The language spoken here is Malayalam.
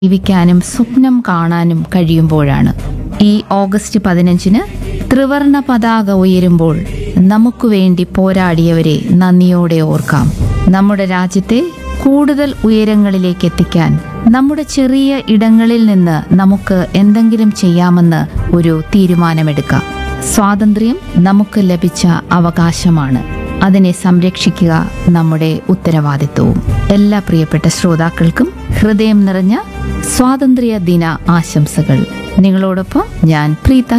ജീവിക്കാനും സ്വപ്നം കാണാനും കഴിയുമ്പോഴാണ് ഈ ഓഗസ്റ്റ് പതിനഞ്ചിന് ത്രിവർണ പതാക ഉയരുമ്പോൾ നമുക്ക് വേണ്ടി പോരാടിയവരെ നന്ദിയോടെ ഓർക്കാം നമ്മുടെ രാജ്യത്തെ കൂടുതൽ ഉയരങ്ങളിലേക്ക് എത്തിക്കാൻ നമ്മുടെ ചെറിയ ഇടങ്ങളിൽ നിന്ന് നമുക്ക് എന്തെങ്കിലും ചെയ്യാമെന്ന് ഒരു തീരുമാനമെടുക്കാം സ്വാതന്ത്ര്യം നമുക്ക് ലഭിച്ച അവകാശമാണ് അതിനെ സംരക്ഷിക്കുക നമ്മുടെ ഉത്തരവാദിത്വവും എല്ലാ പ്രിയപ്പെട്ട ശ്രോതാക്കൾക്കും ഹൃദയം നിറഞ്ഞ സ്വാതന്ത്ര്യ ദിന ആശംസകൾ നിങ്ങളോടൊപ്പം ഞാൻ പ്രീത